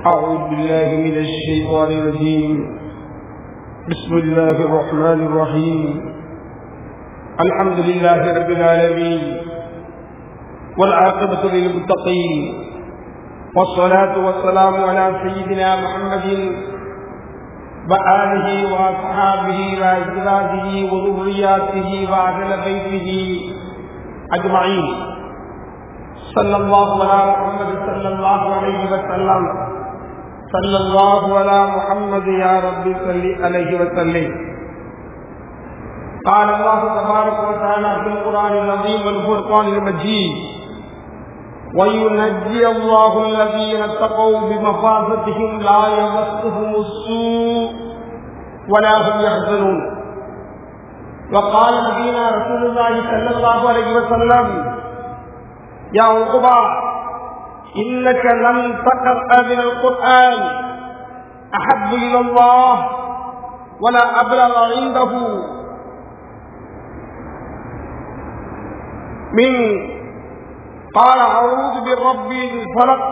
أعوذ بالله من الشيطان الرجيم بسم الله الرحمن الرحيم الحمد لله رب العالمين والعاقبة للمتقين والصلاة والسلام على سيدنا محمد وآله وأصحابه وأزواجه وذرياته وأهل بيته أجمعين صلى الله على محمد صلى الله عليه وسلم صلى الله على محمد يا رب صل عليه وسلم قال الله تبارك وتعالى في القرآن العظيم والفرقان المجيد وينجي الله الذين اتقوا بمفازتهم لا يمسهم السوء ولا هم يحزنون وقال نبينا رسول الله صلى الله عليه وسلم يا عقبى إنك لم تقرأ من القرآن أحب إلى الله ولا أبلغ عنده من قال أعوذ برب الفلق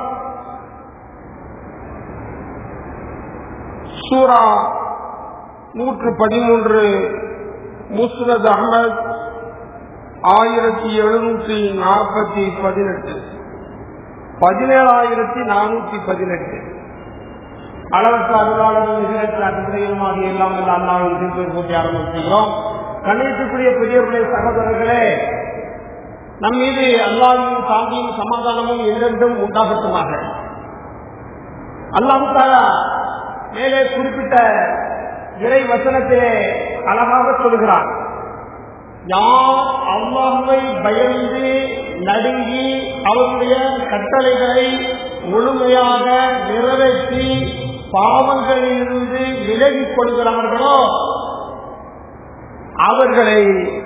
சூரா நூற்று பதிமூன்று முஸ்ரத் அகமது ஆயிரத்தி எழுநூத்தி நாற்பத்தி பதினெட்டு பதினேழாயிரத்தி நானூத்தி பதினெட்டு அளவற்ற அருளாளர்கள் நிகழ்ச்சி அடிப்படையிலுமாக எல்லாம் வல்ல அண்ணாவின் தீர்ப்பை போட்டி ஆரம்பிக்கிறோம் கண்ணியத்துக்குரிய பெரியவர்களே சகோதரர்களே நம் மீது அல்லாவின் சாந்தியும் சமாதானமும் என்றென்றும் உண்டாகட்டுமாக அல்லாஹாலா மேலே குறிப்பிட்ட இறை வசனத்திலே அழகாக சொல்கிறார் யார் அல்லாஹுவை பயந்து நடுங்கி அவருடைய கட்டளைகளை முழுமையாக நிறைவேற்றி பாவங்களிலிருந்து விலகிக் கொள்கிறார்களோ அவர்களை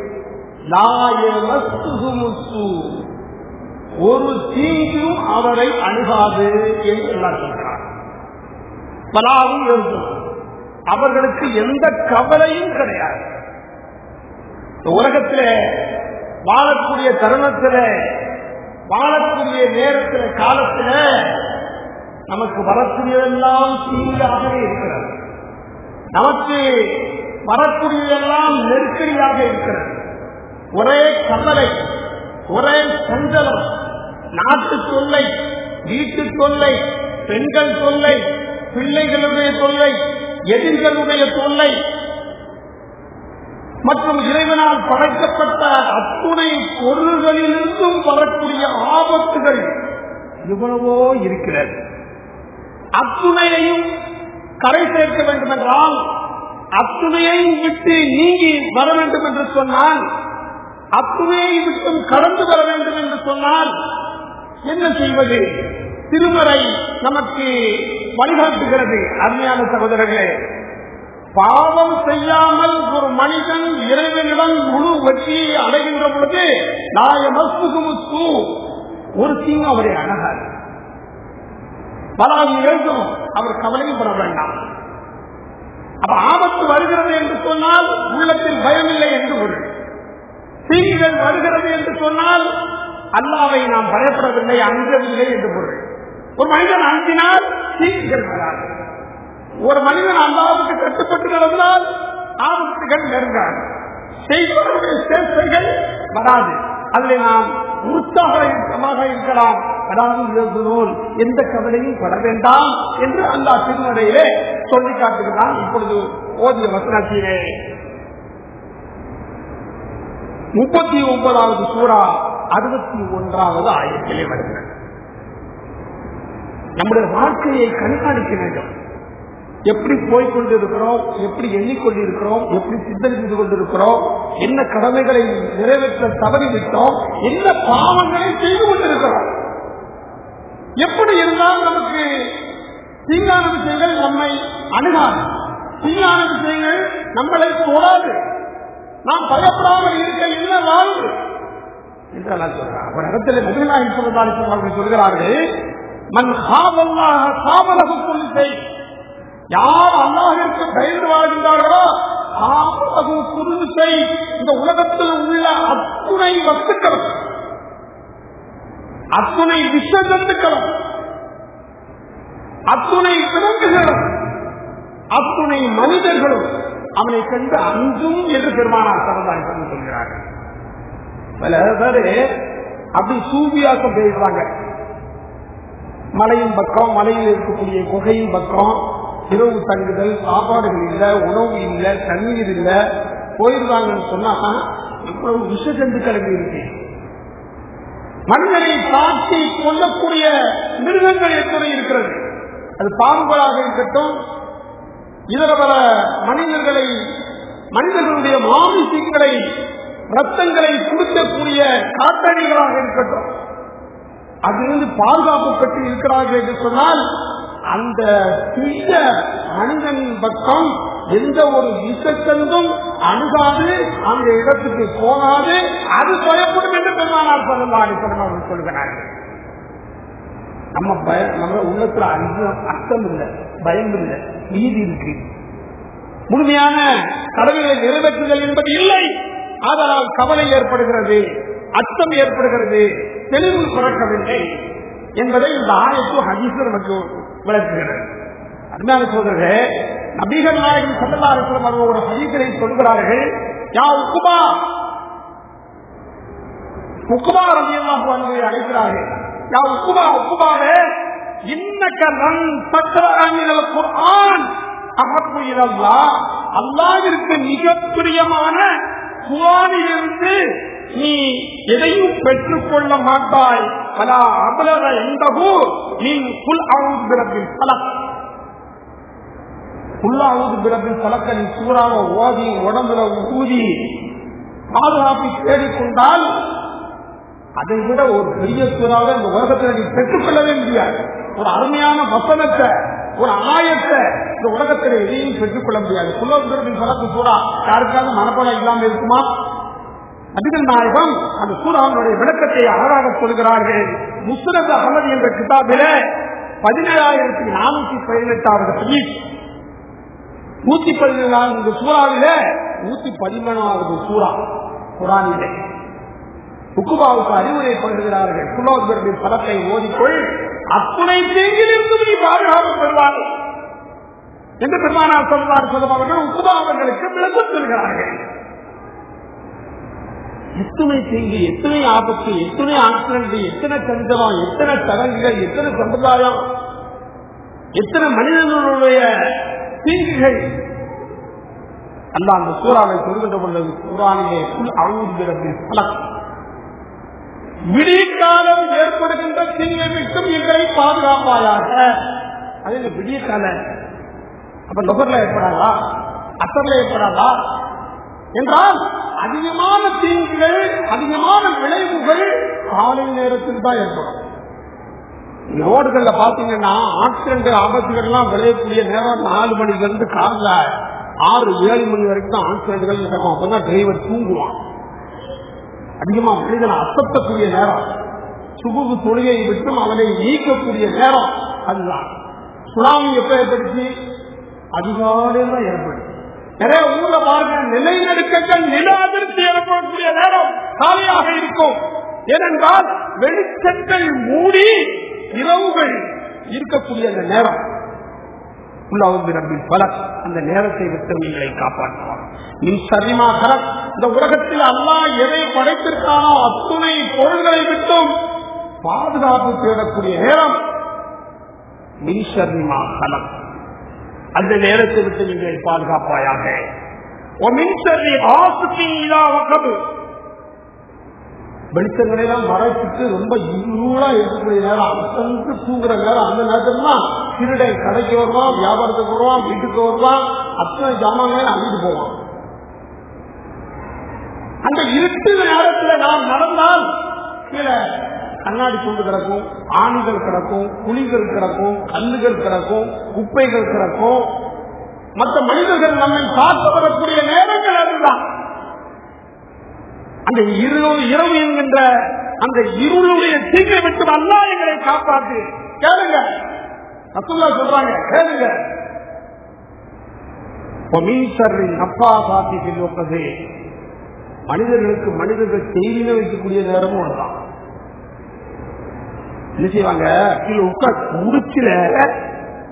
ஒரு தீங்கும் அவரை அணுகாது என்று எல்லாம் சொல்கிறார் பலாவும் எழுதும் அவர்களுக்கு எந்த கவலையும் கிடையாது உலகத்தில் வாழக்கூடிய தருணத்தில் வாழக்கூடிய நேரத்தில் காலத்தில் நமக்கு வரக்கூடியதெல்லாம் தீங்காகவே இருக்கிறது நமக்கு வரக்கூடியதெல்லாம் நெருக்கடியாக இருக்கிறது ஒரே கவலை ஒரே சஞ்சலம் நாட்டு தொல்லை வீட்டு தொல்லை பெண்கள் தொல்லை பிள்ளைகளுடைய தொல்லை எதிர்களுடைய தொல்லை மற்றும் இறைவனால் படைக்கப்பட்ட அத்துணை பொருள்களிலிருந்தும் வரக்கூடிய ஆபத்துகள் எவ்வளவோ இருக்கிறது அத்துணையையும் கரை சேர்க்க வேண்டும் என்றால் அத்துணையையும் விட்டு நீங்கி வர வேண்டும் என்று சொன்னால் அத்துணையை விட்டும் கடந்து வர வேண்டும் என்று சொன்னால் என்ன செய்வது திருமறை நமக்கு வழிகாட்டுகிறது அருமையான சகோதரர்களே பாவம் செய்யாமல் ஒரு மனிதன் இறைவனிடம் முழு வெற்றியை அடைகின்ற பொழுது நாயமஸ்து ஒரு தீங்கு அவரை அழகாது பலாவி எழுதும் அவர் கவலையும் பெற வேண்டாம் அப்ப ஆபத்து வருகிறது என்று சொன்னால் உள்ளத்தில் பயமில்லை என்று ஒரு தீங்குகள் வருகிறது என்று சொன்னால் அல்லாவை நாம் பயப்படவில்லை அஞ்சவில்லை என்று பொருள் ஒரு மனிதன் அஞ்சினால் தீங்குகள் வராது ஒரு மனிதன் அல்லாவுக்கு கட்டுப்பட்டு நடந்தால் ஆபத்துகள் நெருங்காது செய்வதற்குரிய சேஷ்டைகள் வராது அதில் நாம் உற்சாகமாக இருக்கலாம் அதாவது எந்த கவலையும் பட வேண்டாம் என்று அல்லா திருமறையிலே சொல்லி காட்டுகிறான் இப்பொழுது ஓதிய வசனத்திலே முப்பத்தி ஒன்பதாவது சூறா அறுபத்தி ஒன்றாவது ஆயிரத்திலே வருகிறது நம்முடைய வாழ்க்கையை கண்காணிக்க வேண்டும் எப்படி போய்கொண்டிருக்கிறோம் எப்படி எண்ணிக்கொண்டிருக்கிறோம் எப்படி சிந்தனை செய்து கொண்டிருக்கிறோம் என்ன கடமைகளை நிறைவேற்ற தவறிவிட்டோம் என்ன பாவங்களை செய்து கொண்டிருக்கிறோம் எப்படி இருந்தால் நமக்கு தீங்கான விஷயங்கள் நம்மை அணுகாது தீங்கான விஷயங்கள் நம்மளை தொடாது நாம் பயப்படாமல் இருக்க என்ன வாழ்வு என்றெல்லாம் சொல்றார் ஒரு இடத்துல நபிநாயகி சொல்லதாலிசம் அவர்கள் சொல்கிறார்கள் மண் காவல்லாக காவலகு கொள்கை யார் அல்லாஹிற்கு பயந்து வாழ்கின்றார்களோ காவலகு குருசை இந்த உலகத்தில் உள்ள அத்துணை வஸ்துக்கள் அத்துணை விஷ ஜந்துக்களும் அத்துணை விலங்குகளும் அத்துணை மனிதர்களும் அவனை கண்டு அஞ்சும் என்று பெருமானார் சரதாரி சொல்கிறார்கள் பல பேரு அப்படி சூவியாக்கம் பேசுறாங்க மலையின் பக்கம் மலையில் இருக்கக்கூடிய குகையின் பக்கம் இரவு தங்குதல் சாப்பாடுகள் இல்ல உணவு இல்ல தண்ணீர் இல்ல போயிருந்தாங்கன்னு சொன்னா இவ்வளவு விஷ ஜந்து கிளம்பி இருக்கு மனிதனை தாக்கி கொல்லக்கூடிய மிருகங்கள் எத்தனை இருக்கிறது அது பாம்புகளாக இருக்கட்டும் இதர பல மனிதர்களை மனிதர்களுடைய மாமிசங்களை ரத்தங்களை குடிக்கக்கூடிய காட்டணிகளாக இருக்கட்டும் அதிலிருந்து பாதுகாப்பு பெற்று இருக்கிறார்கள் என்று சொன்னால் அந்த தீய மனிதன் பக்கம் எந்த ஒரு விஷத்தந்தும் அணுகாது அந்த இடத்துக்கு போகாது அது பயப்படும் என்று பெருமானார் சொல்லலாம் அவர்கள் சொல்கிறார்கள் நம்ம பய நம்ம உள்ளத்துல அஞ்சம் அர்த்தம் இல்லை பயம் இல்லை நீதி இருக்கு முழுமையான கடமைகளை நிறைவேற்றுதல் என்பது இல்லை அதனால் கவலை ஏற்படுகிறது அச்சம் ஏற்படுகிறது தெளிவு பிறக்கவில்லை என்பதை இந்த ஆயத்து ஹதீஸ் நமக்கு விளக்குகிறது அருமையான சோதரர்களே நபிகள் நாயகம் சல்லல்லாஹு அவர்கள் ஒரு ஹதீஸை சொல்கிறார்கள் யா உக்குபா உக்குபா ரலியல்லாஹு அன்ஹு அழைக்கிறார்கள் யா உக்குபா உக்குபாவே இன்னக்க லன் தக்ரஅ மினல் குர்ஆன் அஹப்பு இலல்லாஹ் அல்லாஹ்விற்கு மிக பிரியமான குர்ஆனிலிருந்து நீ எதையும் பெற்றுக் கொள்ள மாட்டாய் பலா அபலக எந்தகு நீ புல் அவுது பிறப்பில் பலக் புல்லாவது பிறப்பில் பழக்க நீ சூறாக ஓதி உடம்புல ஊதி பாதுகாப்பை தேடிக்கொண்டால் அதை விட ஒரு பெரிய சூறாக இந்த உலகத்தில் நீ பெற்றுக்கொள்ளவே முடியாது ஒரு அருமையான வசனத்தை ஒரு ஆயத்தை இந்த உலகத்தில் எதையும் பெற்றுக்கொள்ள முடியாது புல்லாவது பழக்க சூறா யாருக்காவது மனப்படம் இல்லாம இருக்குமா நபிகள் நாயகம் அந்த சூறாவுடைய விளக்கத்தை அழகாக சொல்கிறார்கள் முஸ்ரத் அகமது என்ற கிதாபிலே பதினேழாயிரத்தி நானூத்தி பதினெட்டாவது ஹதீஸ் நூத்தி பதினேழாவது சூறாவில நூத்தி பதிமூணாவது சூறா குரானிலே உக்குபாவுக்கு அறிவுரை படுகிறார்கள் குலோதரின் படத்தை ஓதிக்கொள் அத்துணை தீங்கிலிருந்து நீ பாதுகாப்பு பெறுவார்கள் என்று பெருமானார் சொல்வார் சொல்லுவார்கள் உக்குபா அவர்களுக்கு விளக்கம் சொல்கிறார்கள் எத்தனை தீங்கு எத்தனை ஆபத்து எத்தனை ஆக்சிடென்ட் எத்தனை சஞ்சலம் எத்தனை சடங்குகள் எத்தனை சம்பிரதாயம் எத்தனை மனிதர்களுடைய தீங்குகள் அல்ல அந்த சூறாவை சொல்கின்ற பொழுது சூறானிலே அவுங்கிறது பழக்கம் விடியற்காலம் ஏற்படுகின்ற தீங்கை விட்டும் எங்களை பாதுகாப்பாயாக அது இந்த விடிய கால அப்ப நுகர்ல ஏற்படாதா அசர்ல ஏற்படாதா என்றால் அதிகமான தீங்குகள் அதிகமான விளைவுகள் காலை நேரத்தில் தான் ஏற்படும் ரோடுகள்ல பாத்தீங்கன்னா ஆக்சிடென்ட் ஆபத்துகள் எல்லாம் விளையக்கூடிய நேரம் நாலு மணில இருந்து காலைல ஆறு ஏழு மணி வரைக்கும் தான் ஆக்சிடென்ட்கள் நடக்கும் அப்பதான் டிரைவர் தூங்குவான் அதிகமா மனிதனை அசத்தக்கூடிய நேரம் சுகுகு தொழிலை விட்டும் அவனை நீக்கக்கூடிய நேரம் அதுதான் சுனாமி எப்ப ஏற்படுத்தி அதிகாலையில் தான் ஏற்படுத்தி நிறைய ஊர்ல பாருங்க நிலைநடுக்கங்கள் நில அதிர்ச்சி ஏற்படக்கூடிய நேரம் காலையாக இருக்கும் ஏனென்றால் வெளிச்சங்கள் மூடி இரவுகள் இருக்கக்கூடிய அந்த நேரம் உள்ளாவின் பலர் அந்த நேரத்தை விட்டு நீங்களை காப்பாற்றுவார் மின் சரிமா கலக் இந்த உலகத்தில் அல்லா எதை படைத்திருக்கானோ அத்துணை பொருள்களை விட்டும் பாதுகாப்பு தேடக்கூடிய நேரம் மின் சரிமா கலக் அந்த நேரத்தை விட்டு நீங்கள் பாதுகாப்பாயாக மின்சரி ஆசுக்கின் இதா வகவு வெளிச்சங்களை எல்லாம் மறைச்சிட்டு ரொம்ப இருளா இருக்கக்கூடிய நேரம் அசந்து தூங்குற நேரம் அந்த நேரத்துல தான் திருடை கடைக்கு வருவான் வியாபாரத்துக்கு வருவான் வீட்டுக்கு வருவான் அத்தனை ஜாமான்களையும் அழிந்து போவான் அந்த இருட்டு நேரத்துல நாம் நடந்தால் கீழே கண்ணாடி துண்டு கிடக்கும் ஆணிகள் கிடக்கும் குழிகள் கிடக்கும் கல்லுகள் கிடக்கும் குப்பைகள் கிடக்கும் மற்ற மனிதர்கள் நம்மை பார்த்து வரக்கூடிய நேரங்கள் அதுதான் அந்த இரவு இரவு என்கின்ற அந்த இருளுடைய தீங்கை விட்டு அல்லா எங்களை காப்பாற்று கேளுங்க ரசுல்லா சொல்றாங்க கேளுங்க அப்பா சாத்தி செல்வது மனிதர்களுக்கு மனிதர்கள் செய்தியில வைக்கக்கூடிய நேரமும் ஒன்றுதான் என்ன செய்வாங்க கீழே உட்கார் முடிச்சுல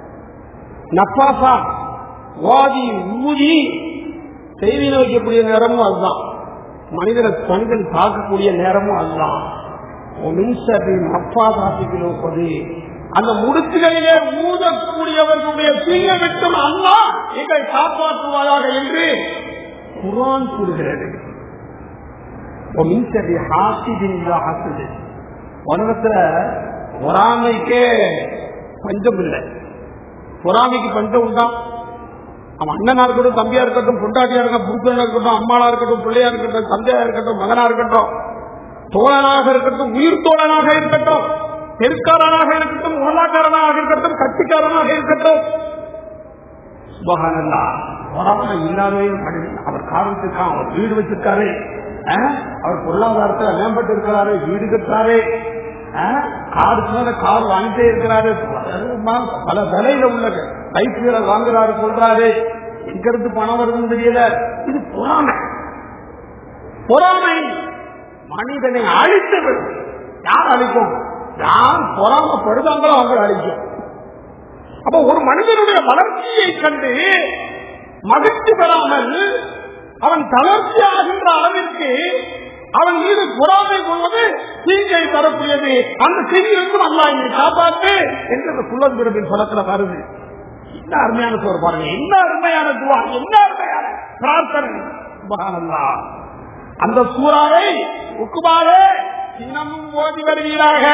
நப்பாசா வாதி ஊதி செய்தியில் வைக்கக்கூடிய நேரமும் அதுதான் மனிதனை மனிதன் தாக்கக்கூடிய நேரமும் அதுதான் மின்சரி நப்பாசாசிக்கு நோப்பது அந்த முடிச்சுகளிலே ஊதக்கூடியவர்களுடைய தீங்கை விட்டும் அல்லா எங்களை காப்பாற்றுவாயாக என்று குரான் கூறுகிறது மின்சரி ஹாசிதின் ஹாசிது உலகத்துல பொறாமைக்கே பஞ்சம் இல்லை பொறாமைக்கு பஞ்சம் உண்டா அவன் அண்ணனா இருக்கட்டும் தம்பியா இருக்கட்டும் பொண்டாட்டியா இருக்கட்டும் புருஷனா இருக்கட்டும் அம்மாளா இருக்கட்டும் பிள்ளையா இருக்கட்டும் தந்தையா இருக்கட்டும் மகனா இருக்கட்டும் தோழனாக இருக்கட்டும் உயிர் தோழனாக இருக்கட்டும் தெற்காரனாக இருக்கட்டும் உலகாக்காரனாக இருக்கட்டும் கட்சிக்காரனாக இருக்கட்டும் சுபகானல்லா பொறாமை இல்லாதவே அவர் காரணத்துக்காக அவர் வீடு வச்சிருக்காரு அவர் பொருளாதாரத்தில் மேம்பட்டு இருக்கிறாரு வீடு கட்டுறாரு காருக்கு மேல கார் வாங்கிட்டே இருக்கிறாரு பல விலையில உள்ள பைக்குகளை வாங்குறாரு சொல்றாரு எங்க இருந்து பணம் வருதுன்னு தெரியல இது பொறாமை பொறாமை மனிதனை அழித்து விடும் யார் அழிக்கும் யார் பொறாமப்படுதாங்களோ அவங்க அழிக்கும் அப்ப ஒரு மனிதனுடைய வளர்ச்சியை கண்டு மகிழ்ச்சி பெறாமல் அவன் தளர்ச்சி ஆகின்ற அளவிற்கு அவன் மீது பொறாமை கொள்வது தீங்கை தரக்கூடியது அந்த தீங்கிலிருந்தும் அல்லா என்னை காப்பாற்று என்று அந்த குள்ளந்திரபின் படத்துல வருது என்ன அருமையான சோறு பாருங்க என்ன அருமையான துவா என்ன அருமையான பிரார்த்தனை சுபஹானல்லா. அந்த சூறாவை உக்குமாவே தினமும் ஓதி வருவீராக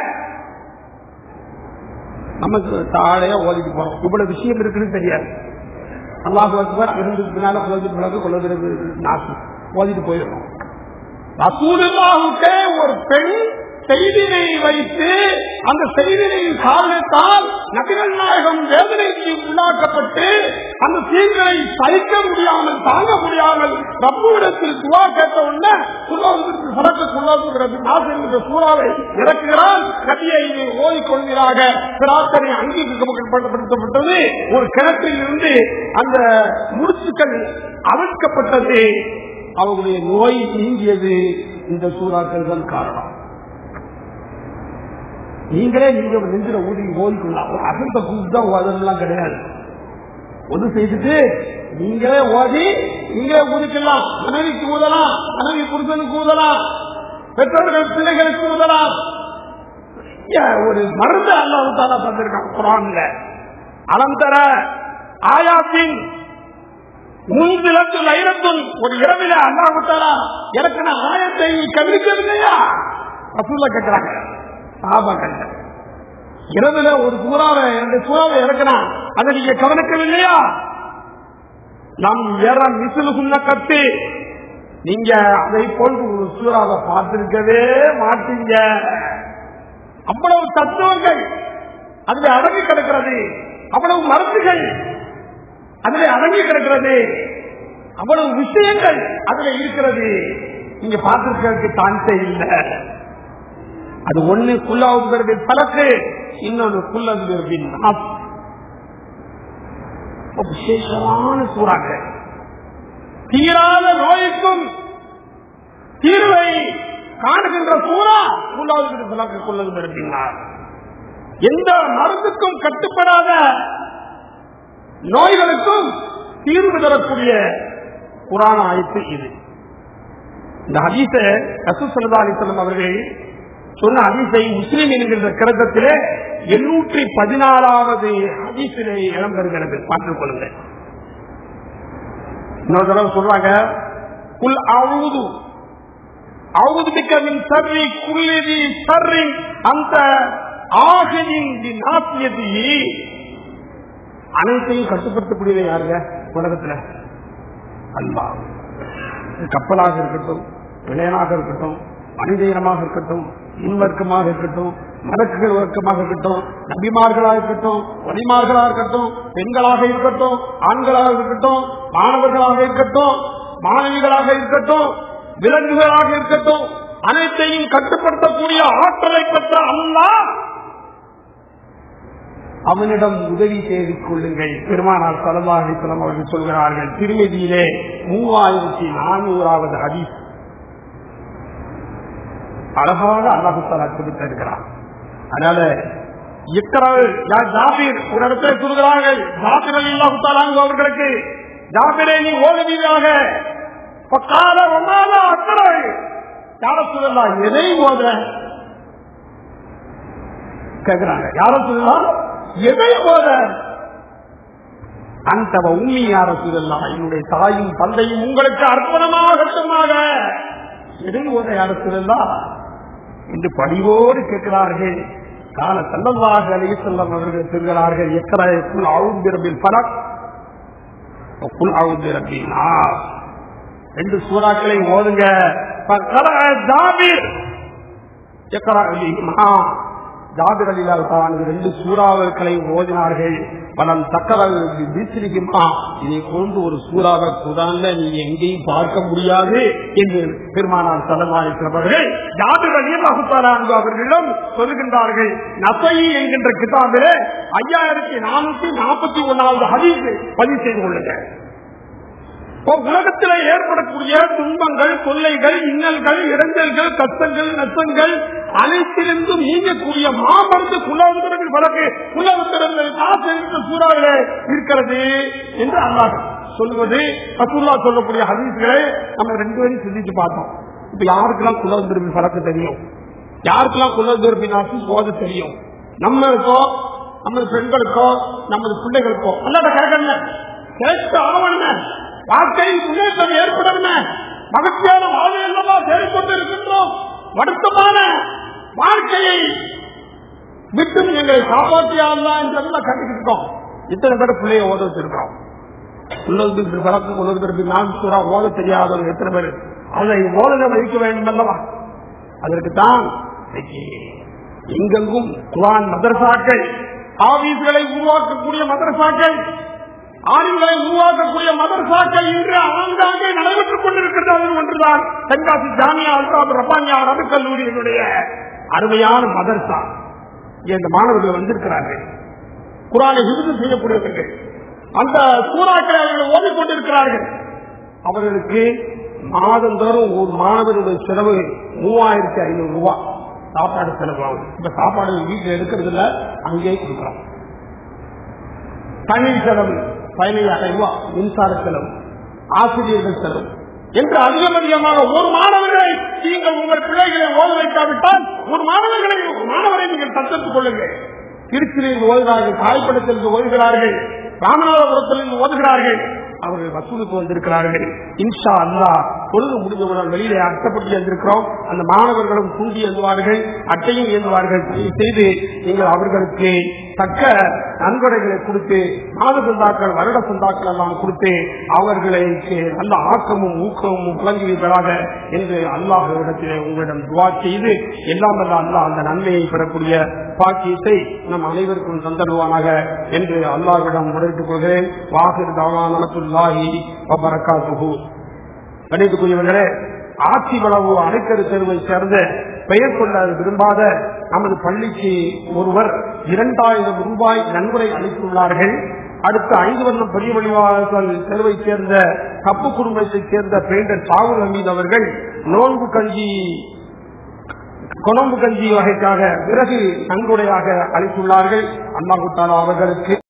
நமக்கு தாழையா ஓதிட்டு போறோம் இவ்வளவு விஷயம் இருக்குன்னு தெரியாது அல்லாஹ் அக்பர் இருந்ததுக்கு பின்னால குலது பிறகு குலது நாசு ஓதிட்டு போயிடுறோம் ரசூலுல்லாஹுக்கே ஒரு பெண் செய்தினை வைத்து அந்த செய்தியின் காரணத்தால் நபிகள் நாயகம் வேதனைக்கு உள்ளாக்கப்பட்டு அந்த தீங்களை சகிக்க முடியாமல் தாங்க முடியாமல் ரப்புவிடத்தில் துவா கேட்ட உடனே குல்லாவுக்கு சடக்கு குல்லாவுகிறது நாசர் என்ற சூறாவை இறக்குகிறான் கதியை ஓதிக்கொள்கிறாக பிரார்த்தனை அங்கீகரிக்கப்பட்டது ஒரு கிணற்றில் இருந்து அந்த முடிச்சுக்கள் அவிழ்க்கப்பட்டது அவர்களுடைய நோய் நீங்கியது இந்த சூறாக்கள் தான் காரணம் நீங்களே நீங்க நெஞ்சில ஊதி ஓதிக்கலாம் ஒரு அசந்த கூட்டு தான் ஓதலாம் கிடையாது ஒது செய்துட்டு நீங்களே ஓதி நீங்களே ஊதிக்கலாம் மனைவிக்கு ஊதலாம் மனைவி புருஷனுக்கு ஊதலாம் பெற்றோர்கள் பிள்ளைகளுக்கு ஊதலாம் ஒரு மருந்து அல்லாவுத்தாலா தந்திருக்கான் குரான்ல அலந்தர ஆயாத்தின் முன்பிலத்து லைரத்தும் ஒரு இரவில அல்லாஹாலா எனக்கு நான் ஆயத்தை கவிழ்க்கவில்லையா ரசூல்ல கேட்கிறாங்க சாபங்கள் இரவுல ஒரு சூறாவை இரண்டு சூறாவை இறக்கினான் அதை நீங்க கவனிக்கவில்லையா நம் ஏற மிசில் சுண்ண கட்டு நீங்க அதை போன்று ஒரு சூறாவை பார்த்திருக்கவே மாட்டீங்க அவ்வளவு தத்துவங்கள் அதுல அடங்கி கிடக்கிறது அவ்வளவு மருந்துகள் அதுல அடங்கி கிடக்கிறது அவ்வளவு விஷயங்கள் அதுல இருக்கிறது நீங்க பார்த்திருக்கிறதுக்கு தாண்டே இல்லை அது ஒண்ணு குல்லாவுக்கு பழக்கு இன்னொன்னு குல்லது விசேஷமான சூறாக்கள் தீராத நோய்க்கும் தீர்வை காணுகின்ற சூறா குல்லாவுக்கு பழக்கு குல்லது இருக்கின்றார் எந்த மருந்துக்கும் கட்டுப்படாத நோய்களுக்கும் தீர்வு தரக்கூடிய புராண ஆய்ப்பு இது இந்த ஹதீச ரசூசல்லா அலிசல்லம் அவர்கள் சொன்ன ஹதீஸை முஸ்லீம் என்கின்ற கிரந்தத்திலே எண்ணூற்றி பதினாலாவது ஹதீஸிலே இடம் பெறுகிறது பார்த்துக் கொள்ளுங்கள் இன்னொரு தடவை சொல்றாங்க குல் அவுது அவுது மிக்கவின் சர்ரி குல்லிதி சர்ரின் அந்த ஆகலின் நாசியதி அனைத்தையும் கட்டுப்படுத்தக்கூடியது யாருங்க உலகத்துல அன்பா கப்பலாக இருக்கட்டும் விளையனாக இருக்கட்டும் மனித இனமாக இருக்கட்டும் இன்வர்க்கமாக இருக்கட்டும் மலக்குகள் வர்க்கமாக இருக்கட்டும் நபிமார்களாக இருக்கட்டும் ஒளிமார்களாக இருக்கட்டும் பெண்களாக இருக்கட்டும் ஆண்களாக இருக்கட்டும் மாணவர்களாக இருக்கட்டும் மாணவிகளாக இருக்கட்டும் விலங்குகளாக இருக்கட்டும் அனைத்தையும் கட்டுப்படுத்தக்கூடிய ஆற்றலை பெற்ற அல்லா அவனிடம் உதவி தேடிக் கொள்ளுங்கள் பெருமானார் சலமாஹிஸ்லம் அவர்கள் சொல்கிறார்கள் திருமதியிலே மூவாயிரத்தி நானூறாவது ஹதீஸ் அழகாக அல்லாஹுத்தாலா கொடுத்திருக்கிறார் அதனால இக்கரல் யா ஜாபீர் ஒரு இடத்துல சொல்கிறார்கள் ஜாபீர் அலி அல்லாஹு அவர்களுக்கு ஜாபீரை நீ ஓதுவீராக கால ஒன்னாத அக்கரல் யார சொல்லலாம் எதை ஓத கேக்குறாங்க யார சொல்லலாம் எதை ஓத அந்த உண்மை யார சொல்லலாம் என்னுடைய தாயும் தந்தையும் உங்களுக்கு அர்ப்பணமாகட்டுமாக எதை ஓத யார சொல்லலாம் என்று பணிவோடு கேட்கிறார்கள் கால செல்லவாக அலைய செல்லம் அவர்கள் சொல்கிறார்கள் எத்தனை குல் அவுந்திரபில் பலக் குல் அவுந்திரபின் ரெண்டு சூறாக்களை ஓதுங்க ஜாபீர் ஜாபிர் அலிலால் ரெண்டு சூறாவர்களை ஓதினார்கள் பலம் தக்கவல் வீசிருக்குமா இதை கொண்டு ஒரு சூறாவை குரான்ல நீ எங்கேயும் பார்க்க முடியாது என்று பெருமானார் தலைமாறிக்கிறவர்கள் ஜாபிர் அலி அல்லாஹு அவர்களிடம் சொல்லுகின்றார்கள் நசை என்கின்ற கிதாபிலே ஐயாயிரத்தி நானூத்தி நாற்பத்தி ஒன்னாவது ஹதீஸ் பதிவு செய்து கொள்ளுங்கள் உலகத்தில் ஏற்படக்கூடிய துன்பங்கள் தொல்லைகள் இன்னல்கள் இடைஞ்சல்கள் கஷ்டங்கள் நஷ்டங்கள் அனைத்திலிருந்தும் நீங்கக்கூடிய மாமருந்து குலவுத்திரங்கள் வழக்கு குலவுத்திரங்கள் காசு சூறாவில இருக்கிறது என்று அல்லாஹ் சொல்லுவது ரசூல்லா சொல்லக்கூடிய ஹதீஸ்களை நம்ம ரெண்டு பேரும் சிந்திச்சு பார்த்தோம் இப்ப யாருக்கெல்லாம் குலவுத்திரம்பின் வழக்கு தெரியும் யாருக்கெல்லாம் குலவுத்திரம்பின் ஆசை போத தெரியும் நம்மளுக்கோ நமது பெண்களுக்கோ நமது பிள்ளைகளுக்கோ அல்லாத கேட்கணும் கேட்க ஆவணம் வாழ்க்கையில் முன்னேற்றம் ஏற்படணும் மகிழ்ச்சியான வாழ்வை எல்லாம் தேடிக்கொண்டு இருக்கின்றோம் வருத்தமான வாழ்க்கையை விட்டு எங்களை காப்பாற்றியாதான் என்றெல்லாம் கண்டுக்கிட்டோம் இத்தனை பேர் பிள்ளைய ஓத வச்சிருக்கோம் உள்ளது வழக்கு உள்ளது நான் சூறா ஓத தெரியாதவங்க எத்தனை பேர் அதை ஓதனை வைக்க வேண்டும் அல்லவா அதற்கு தான் எங்கெங்கும் குரான் மதரசாக்கள் ஆபீஸ்களை உருவாக்கக்கூடிய மதரசாக்கள் ஆண்களை உருவாக்கக்கூடிய மதரசாக்கள் இன்று ஆங்காங்கே நடைபெற்றுக் கொண்டிருக்கிறது அது ஒன்றுதான் தென்காசி ஜாமியா அல்ராப் ரபானியா அரபு கல்லூரியினுடைய அருமையான மதரசா இங்கே இந்த மாணவர்கள் வந்திருக்கிறார்கள் குரானை விருது செய்யக்கூடியவர்கள் அந்த சூறாக்களை அவர்கள் ஓடிக்கொண்டிருக்கிறார்கள் அவர்களுக்கு மாதந்தோறும் ஒரு மாணவருடைய செலவு மூவாயிரத்தி ஐநூறு ரூபாய் சாப்பாடு செலவு ஆகுது இப்ப சாப்பாடு வீட்டில் எடுக்கிறது இல்ல அங்கேயே கொடுக்குறோம் தண்ணீர் செலவு பதினையாயிரம் ரூபாய் மின்சார செலவு ஆசிரியர்கள் செலவு என்று அதிகம் அதிகமாக ஒரு மாணவர்களை நீங்கள் உங்கள் பிள்ளைகளை ஓத வைக்காவிட்டால் ஒரு மாணவர்களை ஒரு மாணவரை நீங்கள் தத்தெடுத்துக் கொள்ளுங்கள் திருச்சியில் ஓதுகிறார்கள் காய்ப்படத்திற்கு ஓதுகிறார்கள் ராமநாதபுரத்தில் ஓதுகிறார்கள் அவர்கள் வசூலுக்கு வந்திருக்கிறார்கள் இன்ஷா அல்லா பொழுது முடிந்தவுடன் வெளியிலே அட்டப்பட்டு வந்திருக்கிறோம் அந்த மாணவர்களும் தூண்டி எழுதுவார்கள் அட்டையும் எழுதுவார்கள் செய்து நீங்கள் அவர்களுக்கு தக்க நன்கொடைகளை கொடுத்து மாத சந்தாக்கள் வருட சந்தாக்கள் எல்லாம் கொடுத்து அவர்களுக்கு நல்ல ஆக்கமும் ஊக்கமும் வழங்குவீர்களாக என்று அல்லாஹிடத்திலே உங்களிடம் துவா செய்து எல்லாம் வல்ல அல்லாஹ் அந்த நன்மையை பெறக்கூடிய பாக்கியத்தை நம் அனைவருக்கும் தந்தருவானாக என்று அல்லாஹ்விடம் முறையிட்டுக் கொள்கிறேன் வாசிர் தாவானத்துல்லாஹி வபரகாத்துஹு கணித்துக்குரியவர்களே ஆட்சி வளவு அணைக்கரு தெருவை சேர்ந்த பெயர் கொள்ள விரும்பாத நமது பள்ளிக்கு ஒருவர் இரண்டாயிரம் ரூபாய் நன்கொடை அளித்துள்ளார்கள் அடுத்த ஐந்து வருடம் பெரிய வழிவாசல் தெருவை சேர்ந்த கப்பு குடும்பத்தைச் சேர்ந்த பெயிண்டர் சாகுல் அமீத் அவர்கள் நோன்பு கஞ்சி கொழம்பு கஞ்சி வகைக்காக விறகு நன்கொடையாக அளித்துள்ளார்கள் அல்லாஹு தாலா அவர்களுக்கு